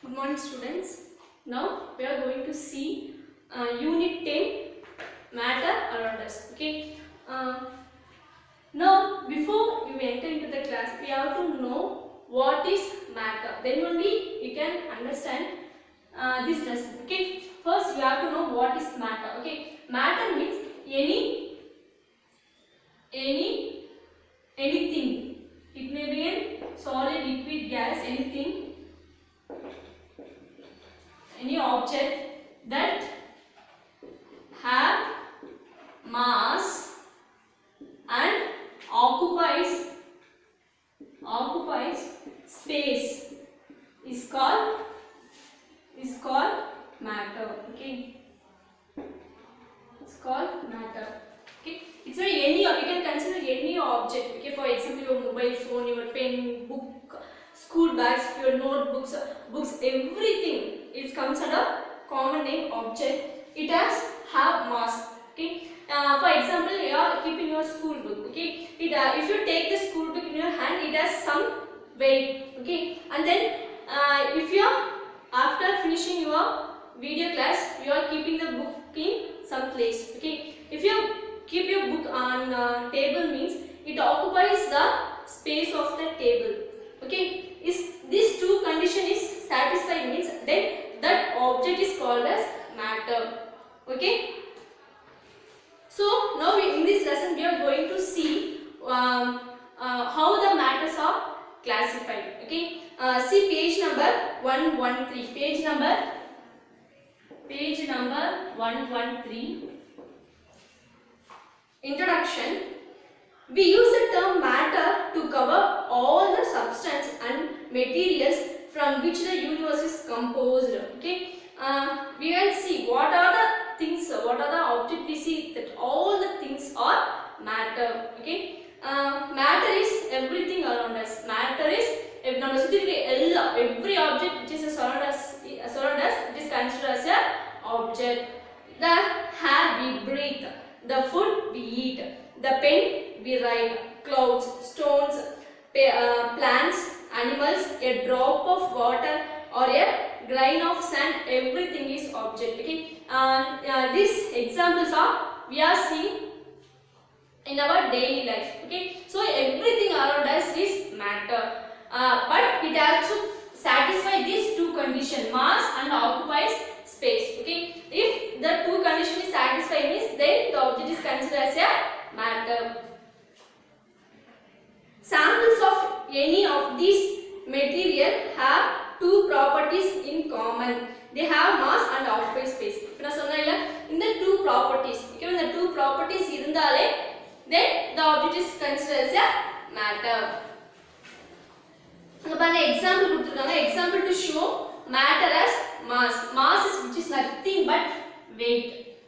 Good morning, students. Now we are going to see uh, Unit 10 matter around us. Okay. Uh, now, before you enter into the class, we have to know what is matter. Then only you can understand uh, this lesson. Okay. First, you have to know what is matter. Okay. Matter means any any anything. It may be a solid, liquid, gas, anything any object that have mass and occupies occupies space is called is called matter okay it's called matter okay it's very any you can consider any object okay for example your mobile phone your pen book school bags your notebooks books everything it comes under common name object it has have mass okay uh, for example you are keeping your school book okay it uh, if you take the school book in your hand it has some weight okay and then uh, if you are after finishing your video class you are keeping the book in some place okay if you keep your book on uh, table means it occupies the space of the table okay is this two condition is satisfied means then that object is called as matter okay so now we, in this lesson we are going to see um, uh, how the matters are classified okay uh, see page number 113 page number page number 113 introduction we use the term matter to cover all the substance and materials from which the universe is composed okay uh, we will see what are the things what are the object we see that all the things are matter okay uh, matter is everything around us matter is if நம்ம சுத்தி இருக்க எல்லா every object which is surround us surround us it is considered as a object the air we breathe the food we eat the pen we write clouds stones pa- uh, plants animals a drop of water or a grain of sand everything is object okay uh, uh, these examples are we are seeing in our daily life okay so everything around us is matter uh, but it has to satisfy these two condition mass and occupies space okay if the two condition is satisfied means then the object is considered as a matter samples of any of these material have two properties in common they have mass and occupy space இப்போ நான் சொன்னேன்ல இந்த two properties okay இந்த two properties இருந்தாலே then the object is considered as a matter அங்க பாருங்க example கொடுத்துருக்காங்க example to show matter as mass mass is which is nothing but weight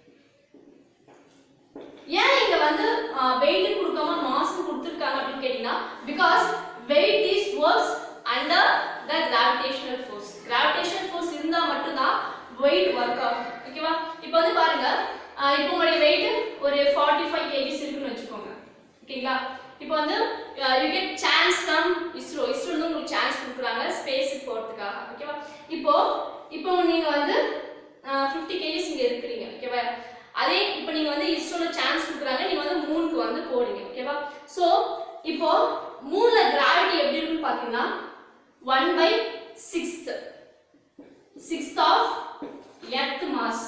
ஏன் இங்க வந்து வெயிட் கொடுக்காம மாஸ் கொடுத்துருக்காங்க அப்படின்னு கேட்டீங்கன்னா because weight is works under the gravitational force gravitational force இருந்தா மட்டும்தான் வெயிட் ஒர்க் ஆகும் ஓகேவா இப்போ வந்து பாருங்க ஆஹ் இப்போ உங்களுடைய வெயிட் ஒரு ஃபார்ட்டி ஃபைவ் கேஜிஸ் இருக்குன்னு வச்சுக்கோங்க ஓகேங்களா இப்போ வந்து you get chance from ISRO ISRO வந்து உங்களுக்கு சான்ஸ் கொடுக்குறாங்க ஸ்பேஸுக்கு போகிறதுக்காக ஓகேவா இப்போ இப்போ நீங்க வந்து ஃபிஃப்டி கேஜிஸ் இங்க இருக்கிறீங்க ஓகேவா அதே இப்போ நீங்க வந்து இஸ்ரோல சான்ஸ் கொடுக்குறாங்க நீங்க வந்து மூணுக்கு வந்து போறீங்க ஓகேவா சோ இப்போ மூணுல கிராவிட்டி எப்படி இருக்குன்னு பாத்தீங்கன்னா one by sixth sixth of earth mass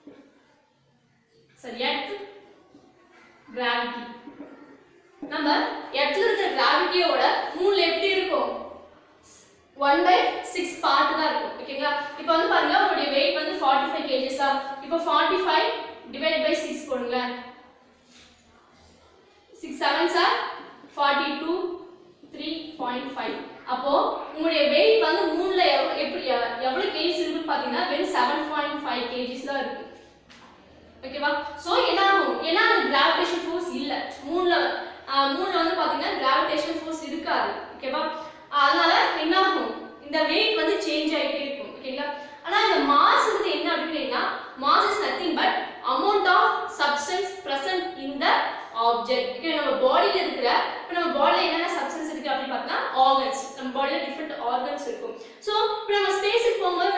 சரி எர்த் கிராவிட்டி நம்ம எர்த்ல இருக்கிற கிராவிட்டியோட மூணுல எப்படி இருக்கும் ஒன் பை சிக்ஸ் பார்ட் தான் இருக்கும் ஓகேங்களா இப்போ வந்து பாருங்க உங்களுடைய வெயிட் வந்து ஃபார்ட்டி ஃபைவ் கேஜிஸா இப்போ forty five divide by six போடுங்களேன் six seven sir forty two three point five அப்போ உங்களுடைய வெயிட் வந்து மூணுல எவ்வளோ எப்படி எவ்- எவ்வளோ கேஜிஸ் இருக்குன்னு பார்த்தீங்கன்னா வெறும் செவன் பாயிண்ட் ஃபைவ் கேஜிஸ் தான் இருக்கு ஓகேவா சோ என்ன ஆகும் ஏன்னா அந்த கிராவிடேஷன் ஃபோர்ஸ் இல்ல மூணுல ஆஹ் மூணுல வந்து பாத்தீங்கன்னா கிராவிடேஷன் ஃபோர்ஸ் இருக்காது ஓகேவா அதனால என்ன ஆகும் இந்த வெயிட் வந்து சேஞ்ச் ஆயிட்டே இருக்கும் ஓகேங்களா ஆனா இந்த மாஸ் வந்து என்ன அப்படின்னா mass is nothing but amount of substance present in the object okay நம்ம பாடியில இருக்கிற இப்போ நம்ம பாடியில என்னென்ன சப்ஸ்டன்ஸ் இருக்கு அப்படின்னு பார்த்தா ஆர்கன்ஸ் நம்ம பாடியில டிஃப்ரெண்ட் ஆர்கன்ஸ் இருக்கும் ஸோ இப்போ நம்ம ஸ்பேஸுக்கு போகும்போது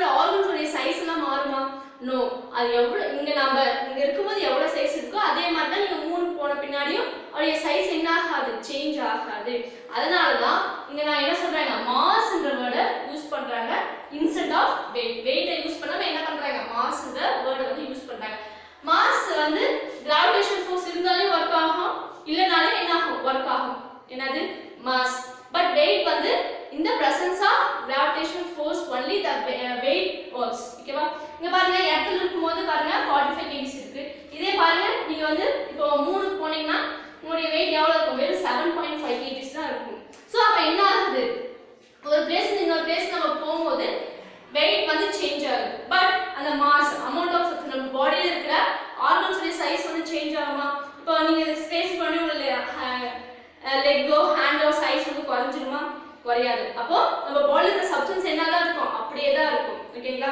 நோ அது எவ்வளோ இங்க நம்ம இங்க இருக்கும்போது எவ்வளோ சைஸ் இருக்கோ அதே மாதிரி தான் நீங்க மூணு போன பின்னாடியும் அவருடைய சைஸ் என்ன ஆகாது சேஞ்ச் ஆகாது அதனால தான் இங்க நான் என்ன சொல்றாங்க மாஸ்ன்ற வேர்டை யூஸ் பண்றாங்க இன்ஸ்டெட் ஆஃப் வெயிட் வெயிட்டை யூஸ் பண்ணாம என்ன பண்றாங்க மாஸ்ன்ற வேர்டை வந்து யூஸ் பண்றாங்க மாஸ் வந்து கிராவிடேஷன் ஃபோர்ஸ் இருந்தாலே ஒர்க் ஆகும் இல்லனாலே என்ன ஆகும் ஒர்க் ஆகும் என்னது மாஸ் பட் வெயிட் வந்து இந்த presence of gravitation force only the weight works ஓகேவா இங்க பாருங்க இடத்துல இருக்கும்போது பாருங்க 45 ஃபைவ் கேஜிஸ் இருக்கு இதே பாருங்க நீங்க வந்து இப்போ மூணுக்கு போனீங்கன்னா உங்களுடைய வெயிட் எவ்வளவு இருக்கும் வெறும் செவன் பாயிண்ட் ஃபைவ் கேஜிஸ் தான் இருக்கும் ஸோ அப்போ என்ன ஆகுது ஒரு பிளேஸ் இன்னொரு பிளேஸ் நம்ம போகும்போது வெயிட் வந்து சேஞ்ச் ஆகுது பட் அந்த மாஸ் அமௌண்ட் ஆஃப் நம்ம பாடியில இருக்கிற ஆர்கன்ஸோட சைஸ் வந்து சேஞ்ச் ஆகுமா இப்போ நீங்க ஸ்பேஸ் பண்ணி உள்ள லெக்கோ ஹேண்டோ சைஸ் வந்து குறைஞ்சிருமா குறையாது அப்போ நம்ம பாடியில் இருக்கிற சப்ஸ்டன்ஸ் என்னதான் இருக்கும் அப்படியே தான் இருக்கும் ஓகேங்களா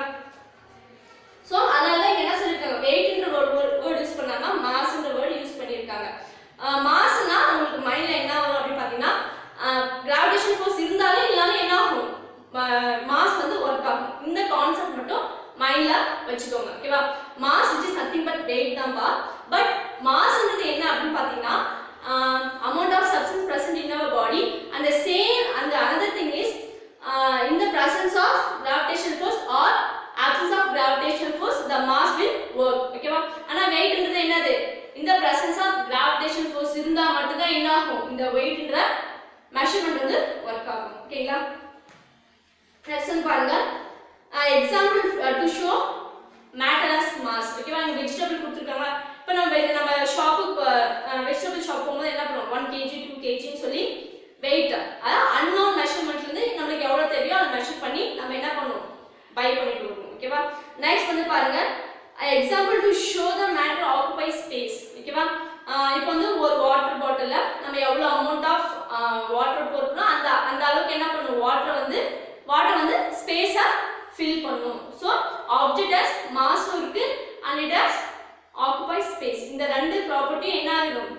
ஸோ அதனால தான் இங்க என்ன சொல்லியிருக்காங்க வெயிட்ன்ற வேர்ட் யூஸ் பண்ணாம மாஸ்ன்ற வேர்டு யூஸ் பண்ணியிருக்காங்க மாஸ்னா உங்களுக்கு மைண்ட்ல என்ன வரும் அப்படின்னு பார்த்தீங்கன்னா கிராவிடேஷன் ஃபோர்ஸ் இருந்தாலும் இல்லாலும் என்ன ஆகும் மாஸ் வந்து ஒர்க் ஆகும் இந்த கான்செப்ட் மட்டும் மைண்ட்ல வச்சுக்கோங்க ஓகேவா mass which is nothing but weight தான்ப்பா பட் மாஸ்ன்றது என்ன அப்படின்னு பார்த்தீங்கன்னா amount of substance present in our body and the same and the another thing is uh, in the presence of gravitational force or absence of gravitational force the mass will work ஓகேவா ஆனா வெயிட்ன்றது என்னது இந்த presence of gravitational force இருந்தா மட்டும் தான் என்ன ஆகும் இந்த வெயிட்ன்ற மெஷர்மெண்ட் வந்து ஒர்க் ஆகும் ஓகேங்களா நெக்ஸ்ட் பாருங்க example to show matter as mass ஓகேவா இங்க வெஜிடபிள் கொடுத்துருக்காங்க இப்போ நம்ம வெளிய- நம்ம ஷாப்புக்கு வெஜிடபிள் ஷாப் போகும்போது என்ன பண்ணுவோம் ஒன் கேஜி டூ கேஜின்னு சொல்லி வெயிட் அதாவது அன்னோன் மெஷர்மெண்ட்லேருந்து நம்மளுக்கு எவ்வளோ தேவையோ அதை மெஷர் பண்ணி நம்ம என்ன பண்ணுவோம் பை பண்ணிட்டு வருவோம் ஓகேவா நெக்ஸ்ட் வந்து பாருங்க example to show the matter occupy space ஓகேவா இப்போ வந்து ஒரு வாட்டர் பாட்டிலில் நம்ம எவ்வளோ அமௌண்ட் ஆஃப் வாட்டர் போட்டோம் அந்த அந்த அளவுக்கு என்ன பண்ணும் வாட்டர் வந்து வாட்டர் வந்து ஸ்பேஸை ஃபில் பண்ணும் ஸோ ஆப்ஜெக்ட் ஹஸ் மாஸும் இருக்கு and it has occupy space இந்த ரெண்டு ப்ராப்பர்ட்டியும் என்ன ஆகிடும்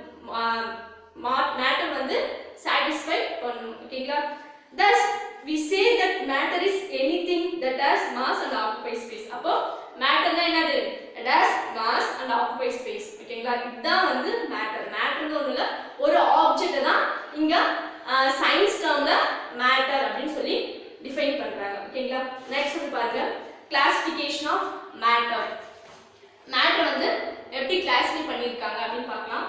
மேட்டர் வந்து சாட்டிஸ்ஃபை பண்ணும் ஓகேங்களா thus we say that matter is anything that has mass and occupy space அப்போ மேட்டர்னா என்னது it has mass and occupy space ஓகேங்களா இதுதான் வந்து மேட்டர் மேட்டர்னு ஒன்று இல்லை ஒரு ஆப்ஜெக்ட் தான் இங்க சயின்ஸ் டேர்ம்ல மேட்டர் அப்படின்னு சொல்லி டிஃபைன் பண்றாங்க ஓகேங்களா நெக்ஸ்ட் வந்து பாருங்க கிளாசிஃபிகேஷன் ஆஃப் மேட்டர் மேட்டர் வந்து எப்படி கிளாஸிஃபை பண்ணியிருக்காங்க அப்படின்னு பார்க்கலாம்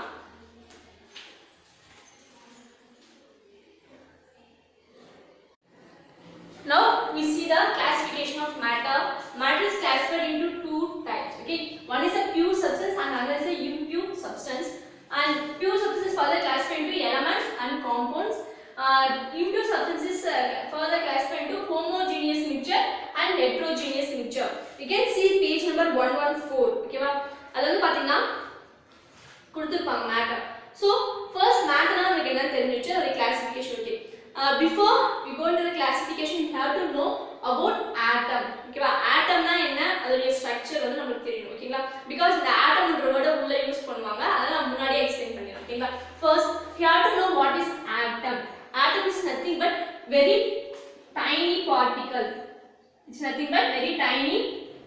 Now we see the classification of matter. Matter is classified into two types. Okay, one is a pure substance and another is a impure substance. And pure substance is further classified into elements and compounds. Uh, impure substance is uh, further classified into homogeneous mixture and heterogeneous mixture. You can see page number 114. ஓகேவா அது வந்து பார்த்தீங்கன்னா கொடுத்துருப்பாங்க matter so first மேட்டர்னா நமக்கு என்ன தெரிஞ்சிச்சு அதோட classification okay before we go to the classification you have to know about atom ஓகேவா ஆட்டம்னா என்ன அதோடைய ஸ்ட்ரக்சர் வந்து நமக்கு தெரியணும் ஓகேங்களா பிகாஸ் இந்த ஆட்டம்ன்ற வேர்டை உள்ள யூஸ் பண்ணுவாங்க அதெல்லாம் நான் முன்னாடியே எக்ஸ்பிளைன் பண்ணிடுறேன் ஓகேங்களா first you have to know what is atom atom is nothing but very tiny particle it's nothing but very tiny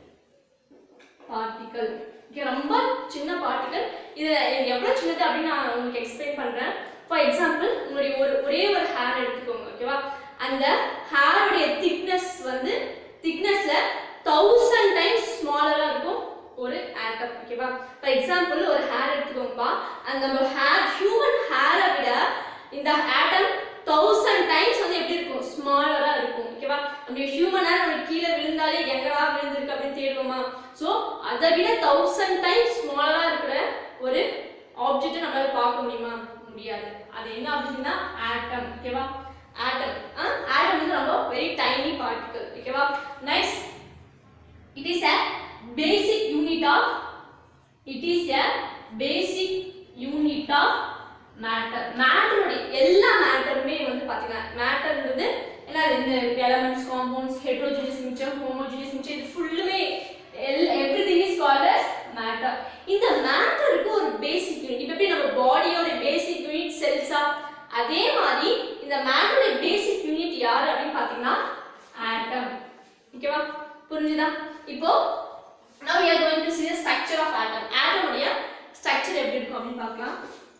particle okay ரொம்ப சின்ன பார்ட்டிகல் இது எவ்வளோ சின்னது அப்படின்னு நான் உங்களுக்கு எக்ஸ்பிளைன் பண்ணுறேன் ஃபார் எக்ஸாம்பிள் உங்களுடைய ஒரு ஒரே ஒரு ஹேர் எடுத்துக்கோங்க ஓகேவா அந்த ஹேருடைய திக்னஸ் வந்து திக்னஸில் தௌசண்ட் டைம்ஸ் ஸ்மாலராக இருக்கும் ஒரு ஆட்டம் ஓகேவா ஃபார் எக்ஸாம்பிள் ஒரு ஹேர் எடுத்துக்கோங்கப்பா அந்த நம்ம ஹேர் ஹியூமன் ஹேரை விட இந்த ஆட்டம் தௌசண்ட் டைம்ஸ் வந்து எப்படி இருக்கும் ஸ்மாலரா இருக்கும் ஓகேவா நம்முடைய ஹியூமனா நம்ம கீழே விழுந்தாலே எங்கடா விழுந்திருக்கு அப்படின்னு தேடுவோமா ஸோ அதை விட தௌசண்ட் டைம்ஸ் ஸ்மாலரா இருக்கிற ஒரு ஆப்ஜெக்ட்டை நம்மளால பார்க்க முடியுமா முடியாது அது என்ன ஆப்ஜெக்ட்னா ஆட்டம் ஓகேவா ஆட்டம் ஆட்டம் வந்து ரொம்ப வெரி டைனி பார்ட்டிகல் ஓகேவா next it is a basic unit of it is a basic unit of matter மேட்டரோட எல்லா மேட்டருமே வந்து பாத்தீங்கன்னா மேட்டர்ன்றது என்ன இந்த elements compounds heterogeneous mixture homogeneous mixture இது ஃபுல்லுமே everything is called as matter இந்த மேட்டருக்கு ஒரு பேசிக் யூனிட் இப்போ எப்படி நம்ம பாடியோட பேசிக் யூனிட் செல்ஸா அதே மாதிரி இந்த மேட்டரோட பேசிக் யூனிட் யாரு அப்படின்னு பாத்தீங்கன்னா ஆட்டம் ஓகேவா புரிஞ்சுதா இப்போ now we are going to see the structure of atom atom உடைய structure எப்படி இருக்கும் அப்படின்னு பார்க்கலாம்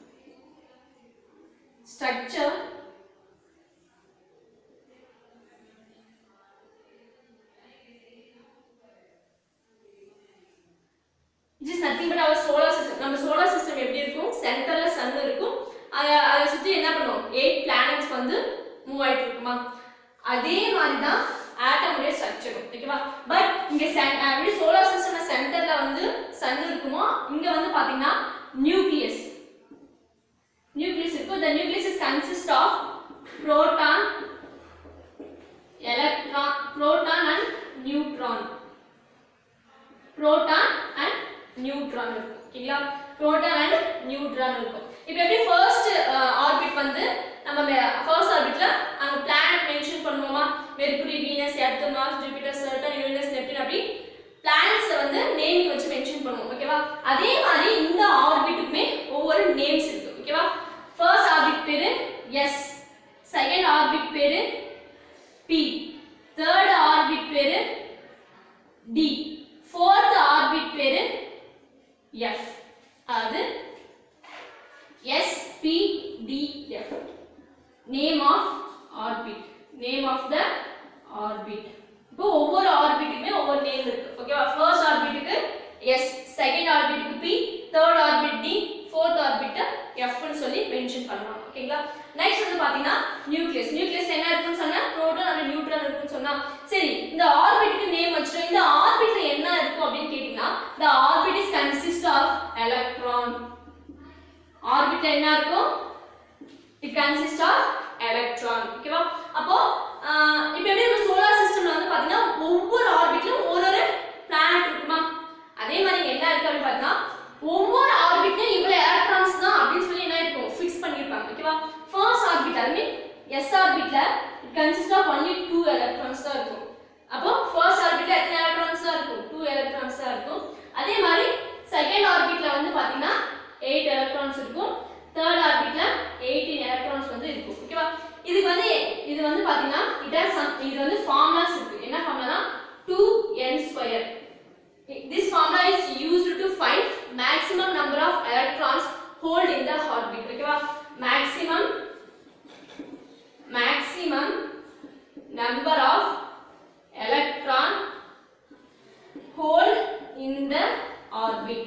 structure it is nothing but our solar system நம்ம solar system எப்படி இருக்கும் சென்டர்ல சன் இருக்கும் அதை அதை சுத்தி என்ன பண்ணுவோம் எயிட் பிளானட்ஸ் வந்து மூவ் ஆயிட்டு இருக்குமா அதே மாதிரி தான் ஆட்டமுடைய ஸ்ட்ரக்சரும் ஓகேவா பட் இங்க sen- அஹ் எப்படி சோலார் சிஸ்டம்ல சென்டர்ல வந்து சன் இருக்குமோ இங்க வந்து பாத்தீங்கன்னா நியூக்ளியஸ் நியூக்ளியஸ் இருக்கும் the nucleus is consist of proton electron proton and neutron proton and neutron இருக்கும் ஓகேங்களா புரோட்டான் அண்ட் நியூட்ரான் இருக்கும் இப்போ எப்படி ஃபர்ஸ்ட் ஆர்பிட் வந்து நம்ம ஃபர்ஸ்ட் ஆர்பிட்ல அங்க பிளானட் மென்ஷன் பண்ணுவோமா Mercury Venus Earth Mars Jupiter Saturn Uranus Neptune அப்படி பிளானட்ஸ் வந்து நேமிங் வச்சு மென்ஷன் பண்ணுவோம் ஓகேவா அதே மாதிரி இந்த ஆர்பிட்டுக்குமே ஒவ்வொரு நேம்ஸ் இருக்கு ஓகேவா ஃபர்ஸ்ட் ஆர்பிட் பேரு எஸ் செகண்ட் ஆர்பிட் பேரு பி தேர்ட் ஆர்பிட் பேரு டி ஃபோர்த் ஆர்பிட் பேரு எஃப் அது S P D F name of orbit name of the orbit இப்போ ஒவ்வொரு ஆர்பிட்டுக்குமே ஒவ்வொரு நேம் இருக்கு ஓகேவா ஃபர்ஸ்ட் ஆர்பிட்டுக்கு எஸ் செகண்ட் ஆர்பிட்டுக்கு P third orbit D fourth orbit எஃப்னு சொல்லி மென்ஷன் பண்ணலாம் ஓகேங்களா நெக்ஸ்ட் வந்து பாத்தீங்கன்னா நியூக்ளியஸ் நியூக்ளியஸ் என்ன இருக்குன்னு சொன்னா புரோட்டான் அண்ட் நியூட்ரான் இருக்குன்னு சொன்னா சரி இந்த ஆர்பிட்டுக்கு நேம் வச்சிட்டோம் இந்த ஆர்பிட்ல என்ன இருக்கும் அப்படின்னு கேட்டீங்கன்னா the orbit is consist of electron ஆர்பிட்ல என்ன இருக்கும் it consists of electron ஓகேவா அப்போ ஆஹ், இப்போ எப்படி நம்ம சோலார் சிஸ்டம்ல வந்து பாத்தீங்கன்னா ஒவ்வொரு ஆர்பிட்லயும் ஒரு ஒரு பிளானட் இருக்குமா அதே மாதிரி இங்க என்ன இருக்கு அப்படின்னு பார்த்தீங்கன்னா ஒவ்வொரு ஆர்பிட்லயும் இவ்வளவு எலக்ட்ரான்ஸ் தான் அப்படின்னு சொல்லி என்ன இருக்கும் ஃபிக்ஸ் பண்ணிருப்பாங்க ஓகேவா ஃபர்ஸ்ட் ஆர்பிட் அது மீன் எஸ் ஆர்பிட்ல it consist of only two electrons தான் இருக்கும் அப்போ ஃபர்ஸ்ட் ஆர்பிட்ல எத்தனை எலக்ட்ரான்ஸ் தான் இருக்கும் டூ எலக்ட்ரான்ஸ் தான் இருக்கும் அதே மாதிரி செகண்ட் ஆர்பிட்ல வந்து பாத்தீங்கன்னா எயிட் எலக்ட்ரான்ஸ் இருக்கும் தேர்ட் ஆர்பிட்ல எயிட்டீன் எலக்ட்ரான்ஸ் வந்து இருக்கும் ஓகேவா இதுக்கு வந்து இது வந்து பாத்தீங்கன்னா இட் ஹஸ் சம் இது வந்து ஃபார்முலாஸ் இருக்கு என்ன ஃபார்முலானா 2n square this formula is used to find maximum number of electrons hold in the orbit ஓகேவா maximum maximum number of electron hold in the orbit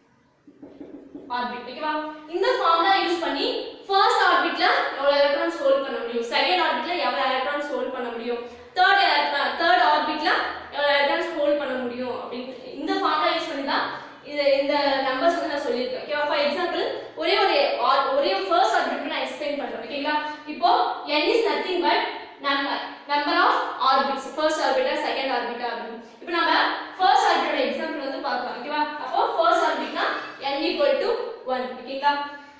orbit ஓகேவா இந்த ஃபார்முலா யூஸ் பண்ணி first ஆர்பிட்ல எவ்வளவு எலக்ட்ரான்ஸ் ஹோல்ட் பண்ண முடியும் second ஆர்பிட்ல எவ்வளவு electrons hold பண்ண முடியும் தேர்ட் எலக்ட்ரான் தேர்ட் ஆர்பிட்ல எவ்வளவு எலக்ட்ரான்ஸ் ஹோல்ட் பண்ண முடியும் அப்படின்னு இந்த ஃபார்முலா யூஸ் பண்ணி தான் இது இந்த நம்பர்ஸ் வந்து நான் சொல்லியிருக்கேன் ஓகேவா ஃபார் எக்ஸாம்பிள் ஒரே ஒரு or- ஒரே ஃபர்ஸ்ட் ஆர்பிட் நான் எக்ஸ்பிளைன் பண்றேன் ஓகேங்களா இப்போ n is nothing but number number of orbits first ஆர்பிட்டா செகண்ட் ஆர்பிட்டா அப்படின்னு இப்போ நம்ம ஃபர்ஸ்ட் ஆர்பிட்டோட எக்ஸாம்பிள் வந்து பார்க்கலாம் ஓகேவா அப்போ ஃபர்ஸ்ட் ஆர்பிட்னா n equal to 1 ஓகேங்களா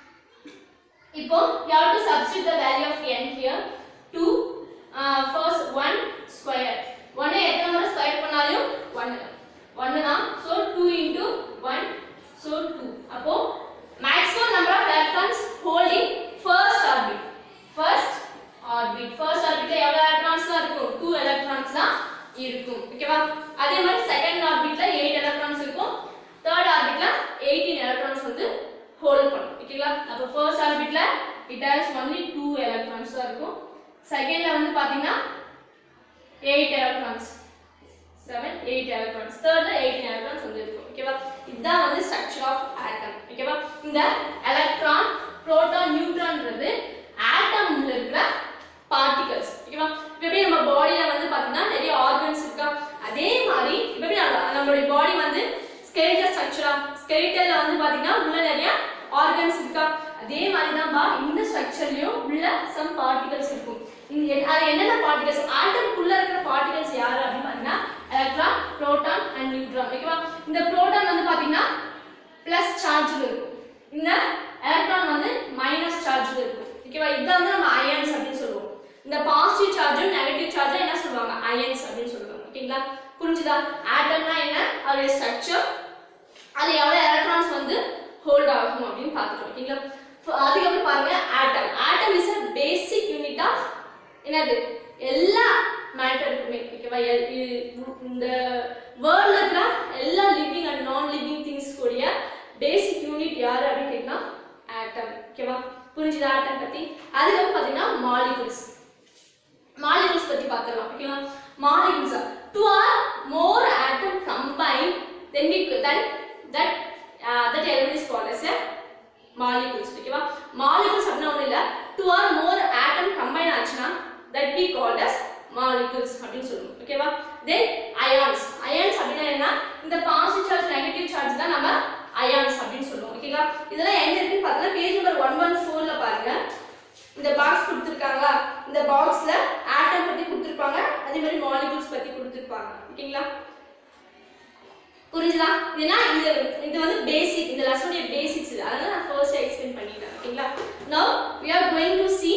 இப்போ you have to substitute the value of n here 2 uh, first 1 square 1 ஐ எத்தனை முறை ஸ்கொயர் பண்ணாலும் 1 1 தான் so 2 into 1 so 2 அப்போ maximum number of electrons hold in first orbit first orbit first orbitல எவ்வளவு electrons தான் இருக்கும் 2 electrons தான் இருக்கும் ஓகேவா அதே மாதிரி செகண்ட் ஆர்பிட்ல 8 electrons இருக்கும் தேர்ட் ஆர்பிட்ல 18 electrons வந்து ஹோல்ட் பண்ணும் ஓகேங்களா அப்போ ஃபர்ஸ்ட் ஆர்பிட்ல இட் ஹாஸ் ஒன்லி 2 electrons தான் இருக்கும் செகண்ட்ல வந்து பாத்தீங்கன்னா 8 electrons 7 8 electrons thirdல 18 electrons வந்து இருக்கும் ஓகேவா இதுதான் வந்து ஸ்ட்ரக்சர் ஆஃப் ஆட்டம் ஓகேவா இந்த எலக்ட்ரான் புரோட்டான் நியூட்ரான்ன்றது ஆட்டம்ல இருக்கிற பார்ட்டிகல்ஸ் ஓகேவா இப்போ எப்படி நம்ம பாடியில வந்து பாத்தீங்கன்னா நிறைய ஆர்கன்ஸ் இருக்கா அதே மாதிரி இப்போ எப்படி நம்ம- நம்மளுடைய பாடி வந்து ஸ்கெலிட்டல் ஸ்ட்ரக்சரா ஸ்கெலிட்டல்ல வந்து பாத்தீங்கன்னா உள்ள நிறைய ஆர்கன்ஸ் இருக்கா அதே மாதிரி தான் பா இந்த ஸ்ட்ரக்சர்லயும் உள்ள சம் பார்ட்டிகல்ஸ் இருக்கும் இந்த எ- அது என்னென்ன பார்ட்டிகல்ஸ் ஆட்டம்குள்ள இருக்கிற பார்ட்டிகல்ஸ் யாரு அப்படின்னு பாத்தீங்கன்னா எலக்ட்ரான் புரோட்டான் அண்ட் நியூட்ரான் ஓகேவா இந்த புரோட்டான் வந்து பாத்தீங்கன்னா பிளஸ் சார்ஜ்ல இருக்கும் இந்த எலக்ட்ரான் வந்து மைனஸ் சார்ஜ்ல இருக்கும் ஓகேவா இதான் வந்து நம்ம அயன்ஸ் அப்படின்னு சொல்லுவோம் இந்த பாசிட்டிவ் சார்ஜும் நெகட்டிவ் சார்ஜும் என்ன சொல்லுவாங்க அயன்ஸ் அப்படின்னு சொல்லுவாங்க ஓகேங்களா புரிஞ்சுதா ஆட்டம்னா என்ன அதோட ஸ்ட்ரக்சர் அது எவ்வளவு எலக்ட்ரான்ஸ் வந்து ஹோல்ட் ஆகும் அப்படின்னு பார்த்துட்டோம் ஓகேங்களா So, அதுக்கப்புறம் பாருங்க atom atom is a basic unit of என்னது எல்லா மேட்டருக்குமே ஓகேவா எல்- இ- இந்த வேர்ல்ட்ல இருக்கிற எல்லா பார்த்துடலாம் ஓகேவா molecules two or more atom combine then we then that that element is called as a molecules ஓகேவா மாலிகுல்ஸ் அப்படின்னா ஒன்றும் இல்லை two or more atom combine ஆச்சுன்னா that be called as molecules அப்படின்னு சொல்லுவோம் ஓகேவா தென் அயான்ஸ் அயான்ஸ் அப்படின்னா என்ன இந்த பாசிட்டிவ் சார்ஜ் நெகட்டிவ் சார்ஜ் தான் நம்ம அயான்ஸ் அப்படின்னு சொல்லுவோம் ஓகேவா இதெல்லாம் எங்க இருக்குன்னு பார்த்தீங்கன்னா பேஜ் நம்பர் ஒன் ஒன் ஃபோர்ல பாருங்க இந்த பாக்ஸ் கொடுத்துருக்காங்களா இந்த பாக்ஸ்ல ஆட்டம் பத்தி கொடுத்துருப்பாங்க அதே மாதிரி மாலிகுல்ஸ் பத்தி கொடுத்துருப்பாங்க ஓகேங்களா புரிஞ்சுதா இதுனா இது இது வந்து பேசிக் இந்த லெசனுடைய பேசிக்ஸ் இது அதனால நான் ஃபர்ஸ்ட் எக்ஸ்பிளைன் பண்ணிட்டேன் ஓகேங்களா நவ we are going to see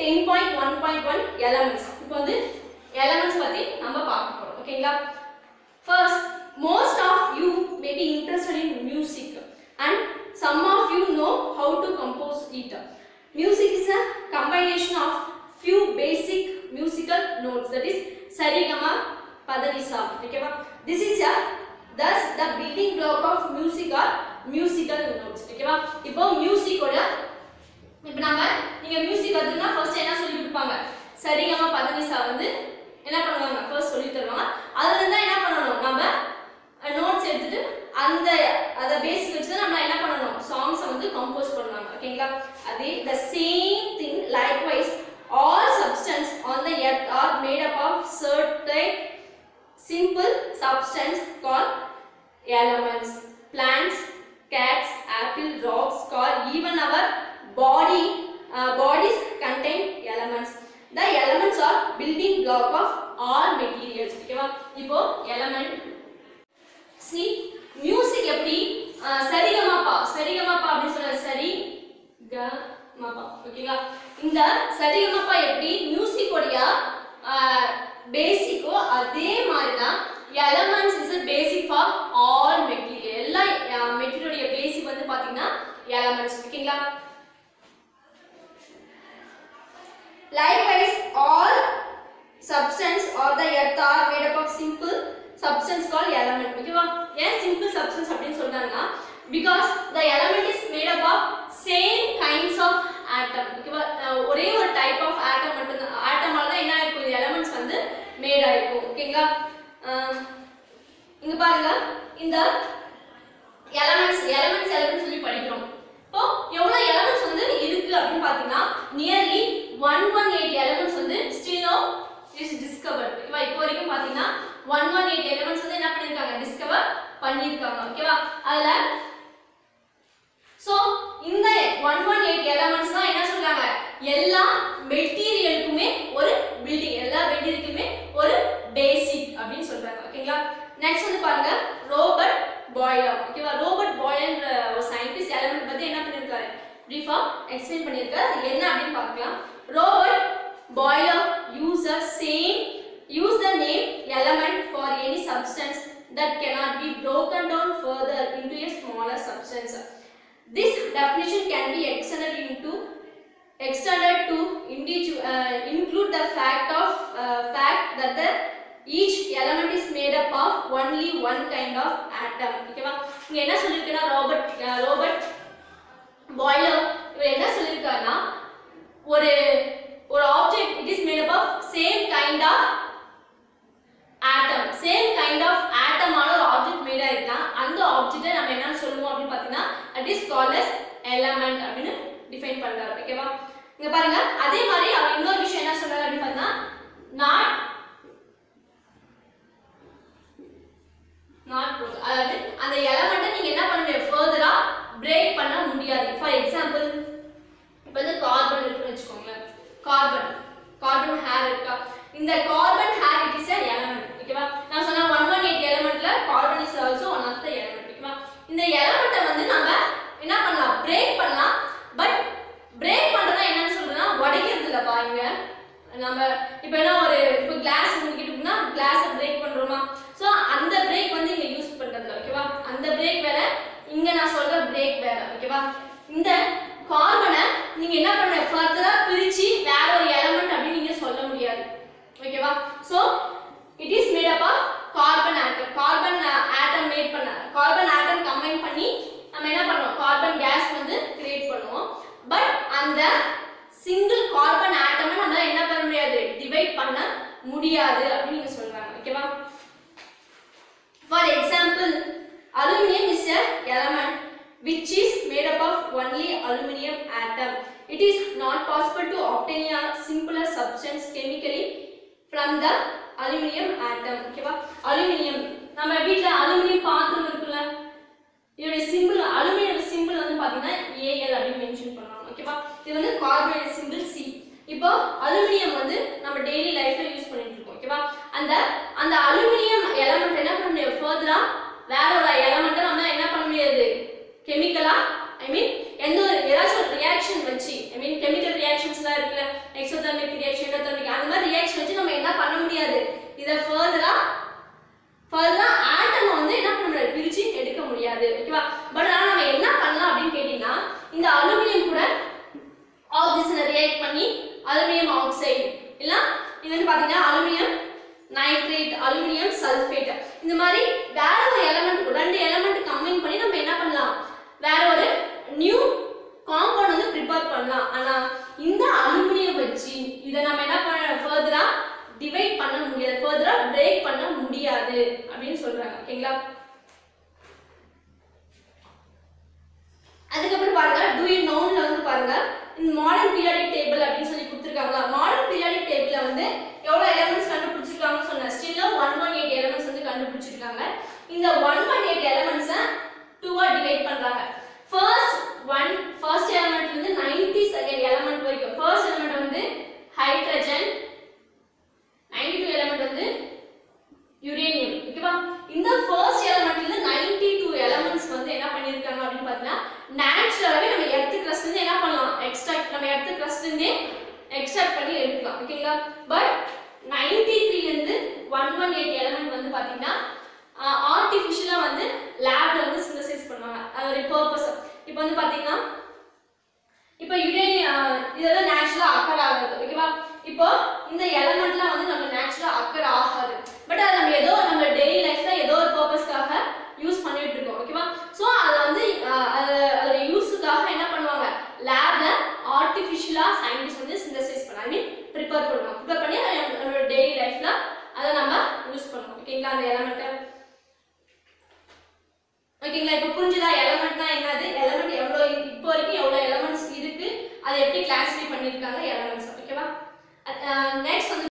10.1.1 elements இப்போ வந்து elements பத்தி நம்ம பார்க்க போறோம் ஓகேங்களா first most of you may be interested in music and some of you know how to compose it music is a combination of few basic musical notes that is sarigama padanisa ஓகேவா this is a thus the building block of music are musical notes ஓகேவா இப்போ மியூசிக்கோட இப்போ நாம நீங்க music கத்துனா first என்ன சொல்லி கொடுப்பாங்க சரிகமா பதனிசா வந்து என்ன பண்ணுவாங்க ஃபர்ஸ்ட் சொல்லி தருவாங்க அதுல இருந்தா என்ன பண்ணணும் நம்ம நோட்ஸ் எடுத்துட்டு அந்த அத பேசிக் வச்சு தான் நம்ம என்ன பண்ணணும் சாங்ஸ் வந்து கம்போஸ் பண்ணுவாங்க ஓகேங்களா அதே the same thing likewise all substance on the earth are made up of certain simple substance called elements plants cats apple rocks car even our body uh, bodies contain elements the elements are building block of all materials ஓகேவா இப்போ element see music எப்படி uh, சரிகமாப்பா சரிகமாப்பா அப்படின்னு சொல்ற சரி க மப்பா ஓகேங்களா இந்த சரிகமாப்பா எப்படி மியூசிக்கோடைய பேசிக்கோ அதே மாதிரி தான் elements is basic for all material எல்லா மெட்டீரியலுடைய பேசிக் வந்து பாத்தீங்கன்னா எலமெண்ட்ஸ் ஓகேங்களா Likewise, all substance or the earth are made up of simple substance called element. ஓகேவா ஏன் simple substance அப்படின்னு சொல்றாங்கன்னா because the element is made up of same kinds of atom. ஓகேவா அஹ் ஒரே ஒரு type of atom மட்டும் தான் ஆட்டமால தான் என்ன இருக்கும் இந்த elements வந்து மேட் ஆயிருக்கும் ஓகேங்களா அஹ் இங்க பாருங்க இந்த elements elements elements சொல்லி படிக்கிறோம் இப்போ எவ்வளவு எலமெண்ட்ஸ் வந்து இருக்கு அப்படின்னு பாத்தீங்கன்னா nearly one one eight elements வந்து ஸ்டில் நோ இஸ் டிஸ்கவர்ட் ஓகேவா இப்போ வரைக்கும் பாத்தீங்கன்னா ஒன் ஒன் எயிட் எலமெண்ட்ஸ் வந்து என்ன பண்ணிருக்காங்க டிஸ்கவர் பண்ணிருக்காங்க ஓகேவா அதுல சோ இந்த ஒன் ஒன் எயிட் எலமெண்ட்ஸ் தான் என்ன சொல்றாங்க எல்லா மெட்டீரியலுக்குமே ஒரு பில்டிங் எல்லா மெட்டீரியலுக்குமே ஒரு பேசிக் அப்படின்னு சொல்றாங்க ஓகேங்களா நெக்ஸ்ட் வந்து பாருங்க ரோபர்ட் பாய்லர் ஓகேவா ரோபர்ட் பாய்லர்ன்ற ஒரு சயின்டிஸ்ட் எலமெண்ட் பத்தி என்ன பண்ணிருக்காரு பிரீஃபா எக்ஸ்பிளைன் பண்ணிருக்காரு அது என்ன அப்படின்னு பார்க்கலாம் Robert Boyle use a same use the name element for any substance that cannot be broken down further into a smaller substance this definition can be extended into extended to individu- uh, include the fact of uh, fact that the each element is made up of only one kind of atom ஓகேவா இங்க என்ன சொல்லிருக்குன்னா Robert Robert boiler இவர் என்ன சொல்லிருக்காருன்னா ஒரு ஒரு object it is made up of same kind of atom same kind of ஆட்டமான ஒரு ஆப்ஜெக்ட் மேடா இருந்தா அந்த ஆப்ஜெக்ட்டை நம்ம என்ன சொல்லுவோம் அப்படின்னு பார்த்தீங்கன்னா at is called as element அப்படின்னு டிஃபைன் பண்றாரு ஓகேவா இங்க பாருங்க அதே மாதிரி அவர் இன்னொரு விஷயம் என்ன சொல்றாரு அப்படின்னு பார்த்தா நாட் நாட் போது அதாவது அந்த எலமெண்ட்டை நீங்க என்ன பண்ண முடியாது ஃபர்தரா பிரேக் பண்ண முடியாது ஃபார் எக்ஸாம்பிள் இப்போ வந்து கார்பன் இருக்குன்னு வச்சுக்கோங்களேன் கார்பன் கார்பன் ஹேர் இருக்கா இந்த carbon hair it is element ஓகேவா நான் சொன்ன ஒன் ஒன் எயிட் எலமெண்ட்ல carbon is also one of the element ஓகேவா இந்த எலமெண்ட்டை வந்து நம்ம என்ன பண்ணலாம் பிரேக் பண்ணலாம் பட் பிரேக் பண்றதா என்னன்னு சொல்றேன்னா உடைக்கிறது இல்லப்பா இங்க நம்ம இப்போ என்ன ஒரு முடியாது அப்படின்னு நீங்க சொல்றாங்க ஓகேவா for example aluminium is a element which is made up of only aluminum atom it is not possible to obtain a simpler substance chemically from the aluminum atom ஓகேவா அலுமினியம் நம்ம வீட்ல அலுமினியம் பாத்திரம் இருக்குல்ல இதோட சிம்பிள் அலுமினியம் சிம்பிள் வந்து பாத்தீங்கன்னா AL அப்படின்னு mention பண்ணுவாங்க ஓகேவா இது வந்து கார்பனேட் சிம்பிள் சி இப்போ அலுமினியம் வந்து நம்ம டெய்லி லைஃப்ல யூஸ் பண்ணிட்டு இருக்கோம் ஓகேவா அந்த அந்த அலுமினியம் எலமெண்ட் என்ன பண்ண முடியும் ஃபர்தரா வேற ஒரு எலமெண்ட்டை நம்ம என்ன பண்ண முடியாது கெமிக்கலா ஐ மீன் எந்த ஒரு ஏதாச்சும் ஒரு ரியாக்ஷன் வச்சு ஐ மீன் கெமிக்கல் ரியாக்ஷன்ஸ்லாம் இருக்குல்ல எக்ஸோதர்மிக் ரியாக்ஷன் எண்டோதர்மிக் அந்த மாதிரி ரியாக்ஷன் வச்சு நம்ம என்ன பண்ண முடியாது இதை ஃபர்தரா ஃபர்தரா ஆட்டம் வந்து என்ன பண்ண முடியாது பிரிச்சு எடுக்க முடியாது ஓகேவா பட் ஆனா நம்ம என்ன பண்ணலாம் அப்படின்னு கேட்டீங்கன்னா இந்த அலுமினியம் கூட ஆக்சிஜனை ரியாக்ட் பண்ணி அலுமினியம் ஆக்சைடு இல்ல இது வந்து பாத்தீங்கன்னா அலுமினியம் நைட்ரேட் அலுமினியம் சல்ஃபேட் இந்த மாதிரி வேற ஒரு எலமெண்ட் ரெண்டு எலமெண்ட் கம்பைன் பண்ணி நம்ம என்ன பண்ணலாம் வேற ஒரு நியூ காம்பவுண்ட் வந்து ப்ரிப்பேர் பண்ணலாம் ஆனா இந்த அலுமினியம் வச்சு இதை நம்ம என்ன பண்ண ஃபர்தரா டிவைட் பண்ண முடியாது ஃபர்தரா பிரேக் பண்ண முடியாது அப்படின்னு சொல்றாங்க ஓகேங்களா அதுக்கப்புறம் பாருங்க டூ யூ நோன்ல வந்து பாருங்க இந்த மாடர்ன் பீரியாடிக் டேபிள் அப்படின்னு சொல்லி கொடுத்துருக்காங்களா மாடர்ன் பீரியாடிக் டேபிள்ல வந்து எவ்வளவு எலமெண்ட்ஸ் கண்டுபிடிச்சிருக்காங்கன்னு சொன்னேன் ஸ்டில்ல ஒன் ஒன் எயிட் எலமெண்ட்ஸ் வந்து கண்டுபிடிச்சிருக்காங்க இந்த ஒன் ஒன் எயிட் எலமெண்ட்ஸை டூவா டிவைட் பண்றாங்க ஃபர்ஸ்ட் ஒன் ஃபர்ஸ்ட் எலமெண்ட் வந்து நைன்டி செகண்ட் எலமெண்ட் வரைக்கும் ஃபர்ஸ்ட் எலமெண்ட் வந்து ஹைட்ரஜன் நைன்டி டூ எலமெண்ட் வந்து யுரேனியம் ஓகேவா இந்த ஃபர்ஸ்ட் எலமெண்ட்ல 92 டூ எலமெண்ட்ஸ் வந்து என்ன பண்ணிருக்காங்க அப்படின்னு பார்த்தீங்கன்னா நேச்சுரலாவே நம்ம எர்த் கிரஸ்ட்ல இருந்து என்ன பண்ணலாம் எக்ஸ்ட்ராக்ட் நம்ம எர்த் கிரஸ்ட்ல இருந்தே எக்ஸ்ட்ராக்ட் பண்ணி எடுக்கலாம் ஓகேங்களா பட் 93 த்ரீல இருந்து ஒன் ஒன் எயிட் எலமெண்ட் வந்து பாத்தீங்கன்னா ஆர்டிஃபிஷியலா வந்து லேப்ல வந்து சிந்தசைஸ் பண்ணுவாங்க அதோட பர்பஸ் இப்போ வந்து பாத்தீங்கன்னா இப்போ யுரேனியம் இதெல்லாம் நேச்சுரலா அக்கர் ஆகாது ஓகேவா இப்போ இந்த எலமெண்ட்லாம் வந்து நம்ம நேச்சுரலா அக்கர் ஆகாது பட் அதை நம்ம ஏதோ நம்ம டெய்லி லைஃப்ல ஏதோ ஒரு பர்பஸ்க்காக யூஸ் பண்ணிட்டு இருக்கோம் ஓகேவா ஸோ அதை வந்து அஹ், அது அதோட யூஸுக்காக என்ன பண்ணுவாங்க லேப்ல ஆர்டிஃபிஷியலா சயின்டிஸ்ட் வந்து சிந்தசைஸ் பண்ண ஐ மீன் ப்ரிப்பேர் பண்ணுவாங்க ப்ரிப்பேர் பண்ணி அதை நம்ம- நம்மளோட டெய்லி லைஃப்ல அதை நம்ம யூஸ் பண்ணுவோம் ஓகேங்களா அந்த எலமெண்ட்டை ஓகேங்களா இப்போ புரிஞ்சுதா எலமெண்ட்னா என்னது எலமெண்ட் எவ்வளோ இப்போ வரைக்கும் எவ்வளோ எலமெண்ட்ஸ் இருக்கு அதை எப்படி கிளாஸிஃபை பண்ணியிருக்காங்க எலமெண்ட்ஸ் ஓகேவா நெக்ஸ்ட் வந்து